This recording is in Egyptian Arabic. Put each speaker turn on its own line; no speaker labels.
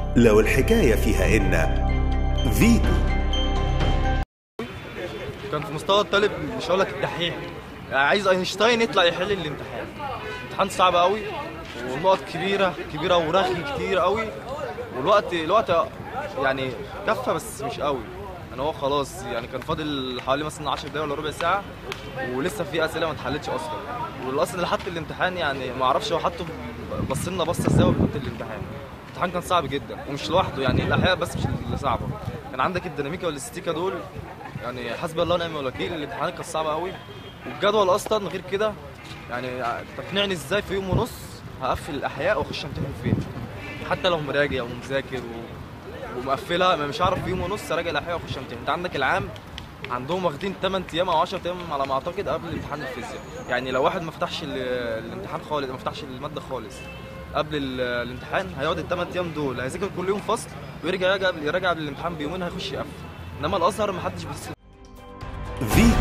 لو الحكاية فيها إن فيتو
كان في مستوى الطالب مش هقول لك الدحيح يعني عايز اينشتاين يطلع يحل الامتحان امتحان صعب قوي والنقط كبيره كبيره ورغي كتير قوي والوقت الوقت يعني كفى بس مش قوي يعني هو خلاص يعني كان فاضل حوالي مثلا 10 دقايق ولا ربع ساعه ولسه في اسئله ما اتحلتش اصلا والاصل اللي حط الامتحان يعني ما اعرفش هو حطه بص لنا بصه ازاي وهو بيحط الامتحان الامتحان كان صعب جدا ومش لوحده يعني الاحياء بس مش اللي صعبه كان عندك الديناميكا والاستيكا دول يعني حسبي الله ونعم الوكيل الامتحانات كانت صعبه قوي والجدول اصلا غير كده يعني تقنعني ازاي في يوم ونص هقفل الاحياء واخش امتحن فين حتى لو مراجع ومذاكر و... ومقفلها ما مش هعرف في يوم ونص اراجع الاحياء واخش امتحن انت عندك العام عندهم واخدين 8 ايام او 10 ايام على ما اعتقد قبل امتحان الفيزياء يعني لو واحد ما فتحش ال- الامتحان خالص ما فتحش الماده خالص قبل ال- الامتحان هيقعد الثمان ايام دول هيذاكر كل يوم فصل ويرجع يراجع قبل يراجع قبل الامتحان بيومين هيخش يقفل انما الازهر ما حدش بيحس
فيتو